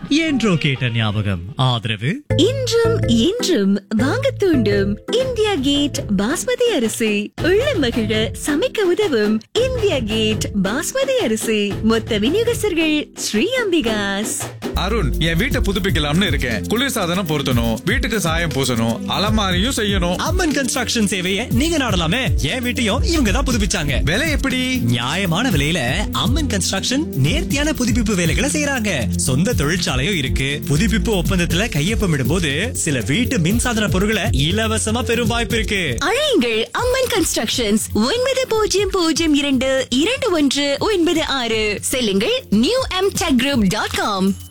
என்றோ கேட்ட ஞாபகம் ஆதரவு இன்றும் என்றும் வாங்க தூண்டும் இந்தியா கேட் பாஸ்மதி அரிசி உள்ள மகிழ சமைக்க உதவும் இந்தியா கேட் பாஸ்மதி அரிசி மொத்த விநியோகஸ்தர்கள் ஸ்ரீ அம்பிகாஸ் அருண் என் வீட்டை புதுப்பிக்கலாம்னு இருக்கேன் குளிர்சாதனம் பொருத்தணும் வீட்டுக்கு சாயம் பூசணும் அலமாரியும் செய்யணும் அம்மன் கன்ஸ்ட்ரக்ஷன் சேவையை நீங்க நாடலாமே என் வீட்டையும் இவங்க தான் புதுப்பிச்சாங்க விலை எப்படி நியாயமான விலையில அம்மன் கன்ஸ்ட்ரக்ஷன் நேர்த்தியான புதுப்பிப்பு வேலைகளை செய்யறாங்க சொந்த தொழிற்சாலையும் இருக்கு புதுப்பிப்பு ஒப்பந்தத்துல கையொப்பமிடும் போது சில வீட்டு மின்சாதன பொருட்களை இலவசமா பெறும் வாய்ப்பு இருக்கு அழையுங்கள் அம்மன் கன்ஸ்ட்ரக்ஷன்ஸ் ஒன்பது பூஜ்ஜியம் பூஜ்ஜியம் இரண்டு இரண்டு ஒன்று ஒன்பது ஆறு செல்லுங்கள் new M tech group dot com